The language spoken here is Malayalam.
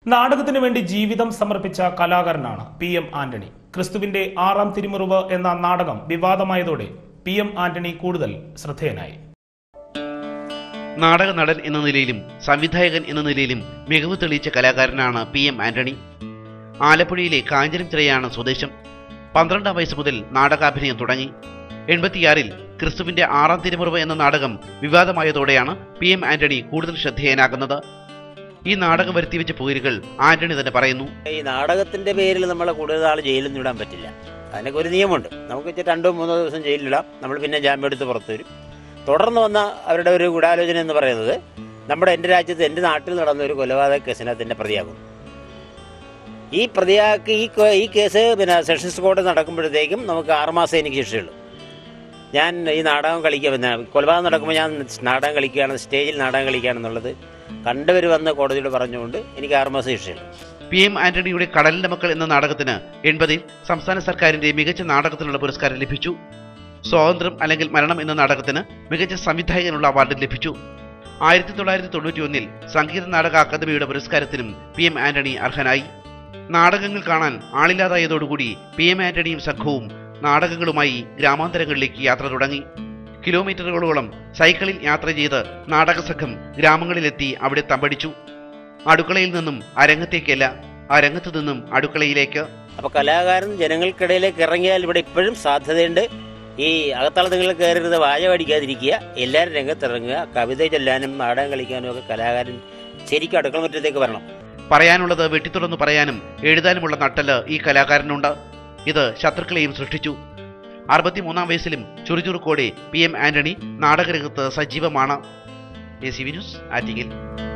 നാടകത്തിനു വേണ്ടി ജീവിതം സമർപ്പിച്ച കലാകാരനാണ് പി എം ആന്റണി ക്രിസ്തുവിന്റെ ആറാം തിരുമുറിവ് എന്ന നാടകം വിവാദമായതോടെ പി എം ആന്റണി കൂടുതൽ ശ്രദ്ധേയനായി നാടക നടൻ എന്ന നിലയിലും സംവിധായകൻ എന്ന നിലയിലും മികവ് തെളിയിച്ച കലാകാരനാണ് പി എം ആന്റണി ആലപ്പുഴയിലെ കാഞ്ഞിരം ചിറയാണ് സ്വദേശം പന്ത്രണ്ടാം വയസ്സ് മുതൽ നാടകാഭിനയം തുടങ്ങി എൺപത്തിയാറിൽ ക്രിസ്തുവിന്റെ ആറാം തിരുമുറിവ് എന്ന നാടകം വിവാദമായതോടെയാണ് പി എം ആന്റണി കൂടുതൽ ശ്രദ്ധേയനാകുന്നത് ഈ നാടകം വരുത്തിവെച്ച പോരുകൾ ആന്റണി തന്നെ പറയുന്നു ഈ നാടകത്തിന്റെ പേരിൽ നമ്മളെ കൂടുതൽ നാൾ ജയിലിൽ ഇടാൻ പറ്റില്ല അതിനൊക്കെ ഒരു നിയമമുണ്ട് നമുക്ക് ഇച്ചിരി രണ്ടോ മൂന്നോ ദിവസം ജയിലിലിടാം നമ്മൾ പിന്നെ ജാമ്യം എടുത്ത് പുറത്തു വരും തുടർന്ന് വന്ന അവരുടെ ഒരു ഗൂഢാലോചന എന്ന് പറയുന്നത് നമ്മുടെ എൻ്റെ രാജ്യത്ത് എൻ്റെ നാട്ടിൽ നടന്ന ഒരു കൊലപാതക കേസിനകത്തിൻ്റെ പ്രതിയാകും ഈ പ്രതിയാക്ക് ഈ കോ- ഈ കേസ് പിന്നെ സെഷൻസ് കോടതി നടക്കുമ്പോഴത്തേക്കും നമുക്ക് ആറുമാസം എനിക്ക് ശിക്ഷയുള്ളൂ ഞാൻ ഈ നാടകം കളിക്കുക പിന്നെ കൊലപാതകം നടക്കുമ്പോൾ ഞാൻ നാടകം കളിക്കുകയാണ് സ്റ്റേജിൽ നാടകം കളിക്കുകയാണെന്നുള്ളത് കണ്ടവർ വന്ന് കോടതിയോട് പറഞ്ഞുകൊണ്ട് എനിക്ക് ആറുമാസം ശിക്ഷയുള്ളൂ പി എം ആന്റണിയുടെ കടലിന്റെ മക്കൾ എന്ന നാടകത്തിന് എൺപതിൽ സംസ്ഥാന സർക്കാരിന്റെ മികച്ച നാടകത്തിനുള്ള പുരസ്കാരം ലഭിച്ചു സ്വാതന്ത്ര്യം അല്ലെങ്കിൽ മരണം എന്ന നാടകത്തിന് മികച്ച സംവിധായകനുള്ള അവാർഡ് ലഭിച്ചു ആയിരത്തി തൊള്ളായിരത്തി തൊണ്ണൂറ്റി ഒന്നിൽ സംഗീത നാടക അക്കാദമിയുടെ പുരസ്കാരത്തിനും പി എം ആന്റണി അർഹനായി നാടകങ്ങൾ കാണാൻ ആളില്ലാതായതോടുകൂടി പി എം ആന്റണിയും സംഘവും നാടകങ്ങളുമായി ഗ്രാമാന്തരങ്ങളിലേക്ക് യാത്ര തുടങ്ങി കിലോമീറ്ററുകളോളം സൈക്കിളിൽ യാത്ര ചെയ്ത് നാടക സംഘം ഗ്രാമങ്ങളിലെത്തി അവിടെ തമ്പടിച്ചു അടുക്കളയിൽ നിന്നും അരങ്ങത്തേക്കല്ല അരങ്ങത്തു നിന്നും അടുക്കളയിലേക്ക് അപ്പൊ കലാകാരൻ ജനങ്ങൾക്കിടയിലേക്ക് ഇറങ്ങിയാൽ ഇവിടെ ഇപ്പോഴും സാധ്യതയുണ്ട് ഈ അകത്തളങ്ങളിൽ കയറരുത് വായ പഠിക്കാതിരിക്കുക എല്ലാവരും രംഗത്തിറങ്ങുക കവിത ചൊല്ലാനും നാടകം കളിക്കാനും ഒക്കെ കലാകാരൻ ശരിക്കും അടുക്കള മുറ്റത്തേക്ക് വരണം പറയാനുള്ളത് വെട്ടിത്തുറന്നു പറയാനും എഴുതാനുമുള്ള നട്ടല് ഈ കലാകാരനുണ്ട് ഇത് ശത്രുക്കളെയും സൃഷ്ടിച്ചു അറുപത്തിമൂന്നാം വയസ്സിലും ചുറുചുറുക്കോടെ പി എം ആന്റണി നാടകരംഗത്ത് സജീവമാണ് A C V news Attingal